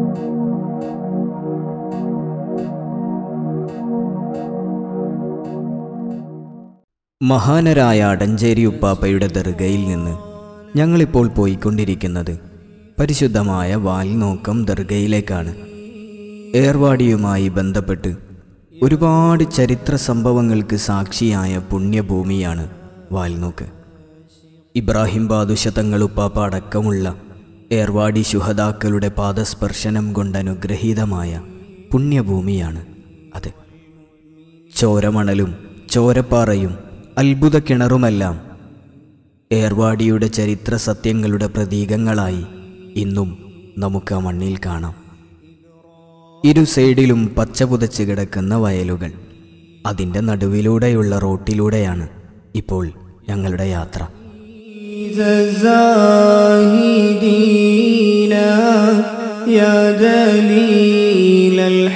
മഹാനരായ അടഞ്ചേരി ഉപ്പാപ്പയുടെ ദർഗയിൽ നിന്ന് ഞങ്ങളിപ്പോൾ പോയിക്കൊണ്ടിരിക്കുന്നത് പരിശുദ്ധമായ വാൽനോക്കം ദർഗയിലേക്കാണ് ഏർവാടിയുമായി ബന്ധപ്പെട്ട് ഒരുപാട് ചരിത്ര സംഭവങ്ങൾക്ക് സാക്ഷിയായ പുണ്യഭൂമിയാണ് വാൽനോക്ക് ഇബ്രാഹിം ബാദുഷ തങ്ങളുപ്പാപ്പ അടക്കമുള്ള ഏർവാടി ശുഹദാക്കളുടെ പാദസ്പർശനം കൊണ്ട് അനുഗ്രഹീതമായ പുണ്യഭൂമിയാണ് അത് ചോരമണലും ചോരപ്പാറയും അത്ഭുത കിണറുമെല്ലാം ഏർവാടിയുടെ ചരിത്ര സത്യങ്ങളുടെ പ്രതീകങ്ങളായി ഇന്നും നമുക്ക് ആ മണ്ണിൽ കാണാം ഇരു സൈഡിലും പച്ച പുതച്ച് കിടക്കുന്ന വയലുകൾ അതിൻ്റെ നടുവിലൂടെയുള്ള റോട്ടിലൂടെയാണ് ഇപ്പോൾ ഞങ്ങളുടെ യാത്ര الزاهدين يا دليل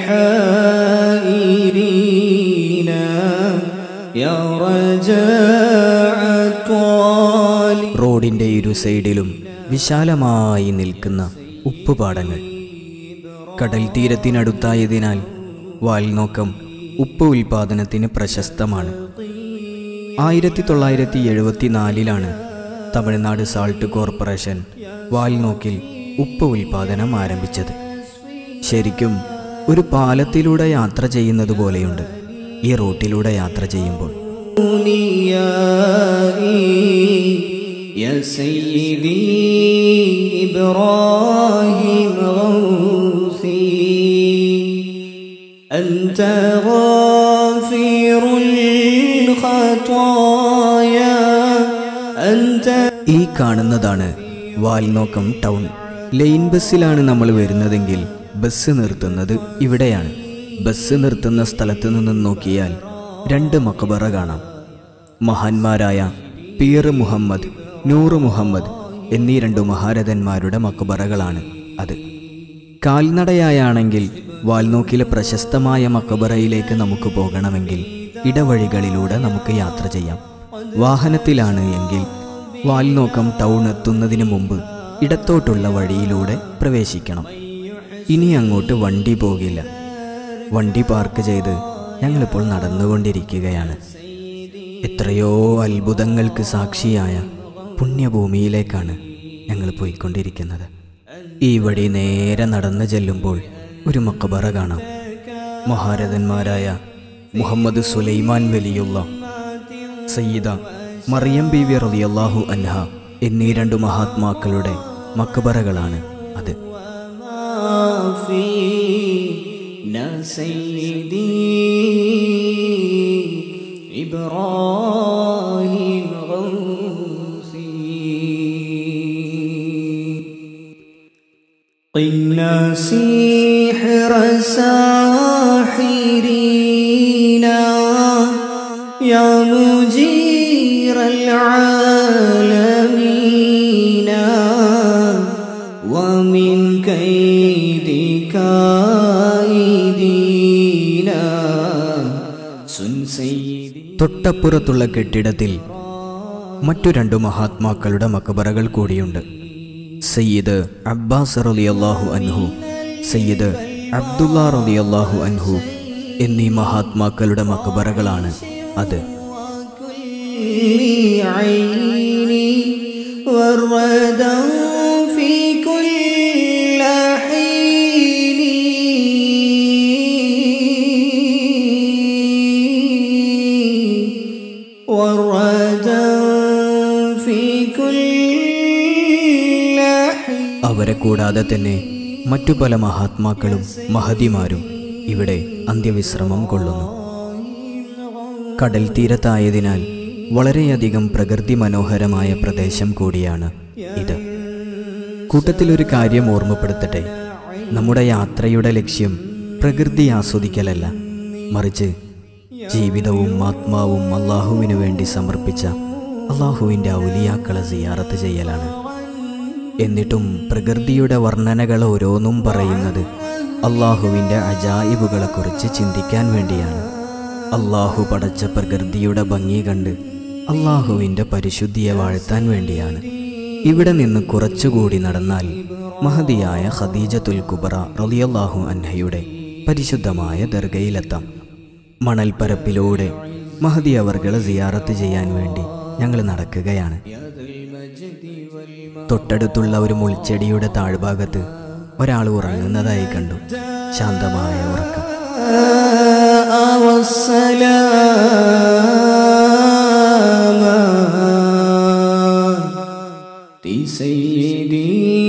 الحائرين يا رجاء الطالب റോഡിൻ്റെ ഇരു സൈഡിലും വിശാലമായി നിൽക്കുന്ന ഉപ്പുപാടങ്ങൾ കടൽ തീരത്തിനടുത്തായതിനാൽ വാൽനോക്കം ഉപ്പ് ഉൽപാദനത്തിന് പ്രശസ്തമാണ് ആയിരത്തി തൊള്ളായിരത്തി എഴുപത്തിനാലിലാണ് തമിഴ്നാട് സാൾട്ട് കോർപ്പറേഷൻ വാൽനോക്കിൽ ഉപ്പ് ഉൽപാദനം ആരംഭിച്ചത് ശരിക്കും ഒരു പാലത്തിലൂടെ യാത്ര ചെയ്യുന്നത് പോലെയുണ്ട് ഈ റൂട്ടിലൂടെ യാത്ര ചെയ്യുമ്പോൾ أوليائي يا سيدي إبراهيم غوثي أنت غافر الخطايا أنت ഈ കാണുന്നതാണ് വാൽനോക്കം ടൗൺ ലൈൻ ബസ്സിലാണ് നമ്മൾ വരുന്നതെങ്കിൽ ബസ് നിർത്തുന്നത് ഇവിടെയാണ് ബസ് നിർത്തുന്ന സ്ഥലത്ത് നിന്ന് നോക്കിയാൽ രണ്ട് മക്കബറ കാണാം മഹാന്മാരായ പീർ മുഹമ്മദ് നൂറ് മുഹമ്മദ് എന്നീ രണ്ടു മഹാരഥന്മാരുടെ മക്കബറകളാണ് അത് കാൽനടയായാണെങ്കിൽ വാൽനോക്കിലെ പ്രശസ്തമായ മക്കബറയിലേക്ക് നമുക്ക് പോകണമെങ്കിൽ ഇടവഴികളിലൂടെ നമുക്ക് യാത്ര ചെയ്യാം വാഹനത്തിലാണ് എങ്കിൽ വാൽനോക്കം ടൗൺ എത്തുന്നതിന് മുമ്പ് ഇടത്തോട്ടുള്ള വഴിയിലൂടെ പ്രവേശിക്കണം ഇനി അങ്ങോട്ട് വണ്ടി പോകില്ല വണ്ടി പാർക്ക് ചെയ്ത് ഞങ്ങളിപ്പോൾ നടന്നുകൊണ്ടിരിക്കുകയാണ് എത്രയോ അത്ഭുതങ്ങൾക്ക് സാക്ഷിയായ പുണ്യഭൂമിയിലേക്കാണ് ഞങ്ങൾ പോയിക്കൊണ്ടിരിക്കുന്നത് ഈ വഴി നേരെ നടന്നു ചെല്ലുമ്പോൾ ഒരു മക്കബറ കാണാം മഹാരഥന്മാരായ മുഹമ്മദ് സുലൈമാൻ വലിയുള്ള സയ്യിദ മറിയം ബീവി റളിയല്ലാഹു അൻഹ എന്നീ രണ്ടു മഹാത്മാക്കളുടെ മക്കബറകളാണ് അത് ما فينا سيدي إبراهيم غوثي قنا سحر ساحرين يا مجير العالمين ومن كيد كائدين سن سيدي തൊട്ടപ്പുറത്തുള്ള കെട്ടിടത്തിൽ മറ്റു രണ്ടു മഹാത്മാക്കളുടെ മക്കബറകൾ കൂടിയുണ്ട് സയ്യിദ് അബ്ബാസ് റളിയല്ലാഹു അൻഹു സയ്യിദ് അബ്ദുള്ള റളിയല്ലാഹു അൻഹു എന്നീ മഹാത്മാക്കളുടെ മക്കബറകളാണ് അത് وكل عيني والردى في كل حين والردى في كل حين അവരെ കൂടാതെ തന്നെ മറ്റു പല മഹാത്മാക്കളും മഹതിമാരും ഇവിടെ അന്ത്യവിശ്രമം കൊള്ളുന്നു കടൽ തീരത്തായതിനാൽ വളരെയധികം പ്രകൃതി മനോഹരമായ പ്രദേശം കൂടിയാണ് ഇത് കൂട്ടത്തിലൊരു കാര്യം ഓർമ്മപ്പെടുത്തട്ടെ നമ്മുടെ യാത്രയുടെ ലക്ഷ്യം പ്രകൃതി ആസ്വദിക്കലല്ല മറിച്ച് ജീവിതവും ആത്മാവും അള്ളാഹുവിനു വേണ്ടി സമർപ്പിച്ച അള്ളാഹുവിൻ്റെ ഔലിയാക്കളെ സിയാറത്ത് ചെയ്യലാണ് എന്നിട്ടും പ്രകൃതിയുടെ വർണ്ണനകൾ ഓരോന്നും പറയുന്നത് അള്ളാഹുവിൻ്റെ അജായിബുകളെക്കുറിച്ച് ചിന്തിക്കാൻ വേണ്ടിയാണ് അള്ളാഹു പടച്ച പ്രകൃതിയുടെ ഭംഗി കണ്ട് അള്ളാഹുവിൻ്റെ പരിശുദ്ധിയെ വാഴ്ത്താൻ വേണ്ടിയാണ് ഇവിടെ നിന്ന് കുറച്ചുകൂടി നടന്നാൽ മഹതിയായ ഖദീജത്തുൽ കുബറ റളിയല്ലാഹു അൻഹയുടെ പരിശുദ്ധമായ ദർഗയിലെത്താം മണൽപ്പരപ്പിലൂടെ മഹദി അവർകളെ സിയാറത്ത് ചെയ്യാൻ വേണ്ടി ഞങ്ങൾ നടക്കുകയാണ് തൊട്ടടുത്തുള്ള ഒരു മുൾച്ചെടിയുടെ താഴ്ഭാഗത്ത് ഒരാൾ ഉറങ്ങുന്നതായി കണ്ടു ശാന്തമായ ഉറക്കം والسلام سيدي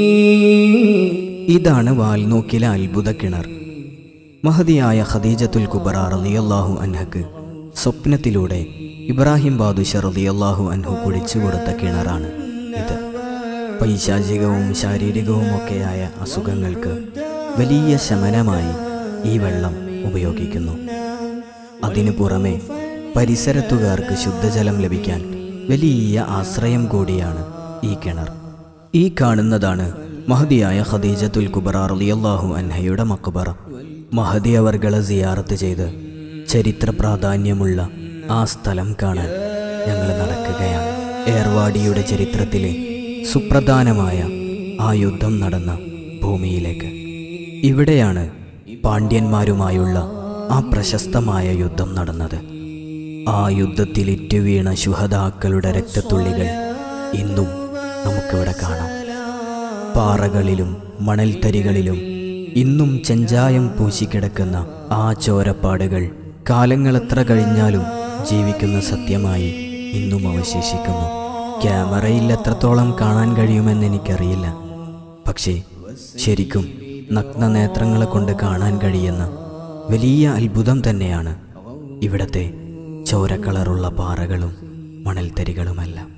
ഇതാണ് വാൽനോക്കിലെ അത്ഭുത കിണർ മഹതിയായ ഖദീജത്തുൽ കുബറ റളിയല്ലാഹു അൻഹക്ക് സ്വപ്നത്തിലൂടെ ഇബ്രാഹിം ബാദുഷ റളിയല്ലാഹു അൻഹു കുഴിച്ചു കൊടുത്ത കിണറാണ് ഇത് പൈശാചികവും ശാരീരികവുമൊക്കെയായ അസുഖങ്ങൾക്ക് വലിയ ശമനമായി ഈ വെള്ളം ഉപയോഗിക്കുന്നു അതിനു പുറമെ പരിസരത്തുകാർക്ക് ശുദ്ധജലം ലഭിക്കാൻ വലിയ ആശ്രയം കൂടിയാണ് ഈ കിണർ ഈ കാണുന്നതാണ് മഹദിയായ ഖദീജത്തുൽ കുബറ റളിയല്ലാഹു അൻഹയുടെ മക്ബറ മഹദി അവർകളെ സിയാറത്ത് ചെയ്ത് ചരിത്ര പ്രാധാന്യമുള്ള ആ സ്ഥലം കാണാൻ ഞങ്ങൾ നടക്കുകയാണ് ഏർവാടിയുടെ ചരിത്രത്തിലെ സുപ്രധാനമായ ആ യുദ്ധം നടന്ന ഭൂമിയിലേക്ക് ഇവിടെയാണ് പാണ്ഡ്യന്മാരുമായുള്ള ആ പ്രശസ്തമായ യുദ്ധം നടന്നത് ആ യുദ്ധത്തിൽ ഇറ്റുവീണ ശുഹദാക്കളുടെ രക്തത്തുള്ളികൾ ഇന്നും നമുക്കിവിടെ കാണാം പാറകളിലും മണൽത്തരികളിലും ഇന്നും ചെഞ്ചായം പൂശിക്കിടക്കുന്ന ആ ചോരപ്പാടുകൾ കാലങ്ങളെത്ര കഴിഞ്ഞാലും ജീവിക്കുന്ന സത്യമായി ഇന്നും അവശേഷിക്കുന്നു ക്യാമറയിൽ എത്രത്തോളം കാണാൻ കഴിയുമെന്ന് എനിക്കറിയില്ല പക്ഷേ ശരിക്കും നഗ്നനേത്രങ്ങളെ കൊണ്ട് കാണാൻ കഴിയുന്ന വലിയ അത്ഭുതം തന്നെയാണ് ഇവിടത്തെ ചോരക്കളറുള്ള പാറകളും മണൽത്തരികളുമെല്ലാം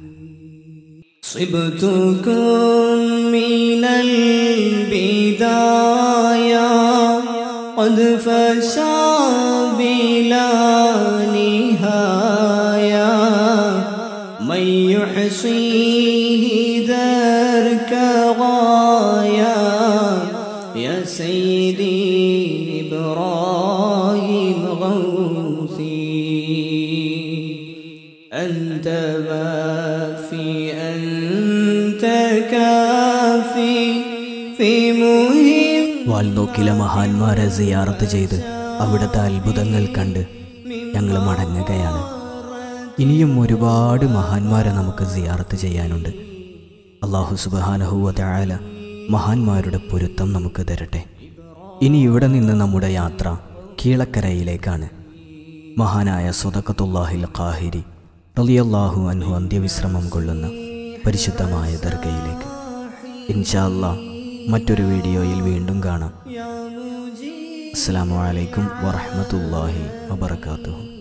صبتكم من البداية قد فشى بلا نهاية من يحصيه ذرك غاية يا سيدي إبراهيم غوثي أنت في أنت كافي في مهم വാൽനോക്കിലെ മഹാന്മാരെ സിയാറത്ത് ചെയ്ത് അവിടുത്തെ അത്ഭുതങ്ങൾ കണ്ട് ഞങ്ങൾ മടങ്ങുകയാണ് ഇനിയും ഒരുപാട് മഹാന്മാരെ നമുക്ക് സിയാറത്ത് ചെയ്യാനുണ്ട് അള്ളാഹു സുബാനഹുവ തായാല മഹാന്മാരുടെ പൊരുത്തം നമുക്ക് തരട്ടെ ഇനി ഇവിടെ നിന്ന് നമ്മുടെ യാത്ര കീഴക്കരയിലേക്കാണ് മഹാനായ സുദക്കത്തുല്ലാഹിൽ ഖാഹിരി റളിയല്ലാഹു അൻഹു അന്ത്യവിശ്രമം കൊള്ളുന്ന പരിശുദ്ധമായ ദർഗയിലേക്ക് ഇൻഷാ അല്ലാ മറ്റൊരു വീഡിയോയിൽ വീണ്ടും കാണാം അസ്സാം വലൈക്കും വറഹമത്തല്ലാഹി വബർക്കാത്തു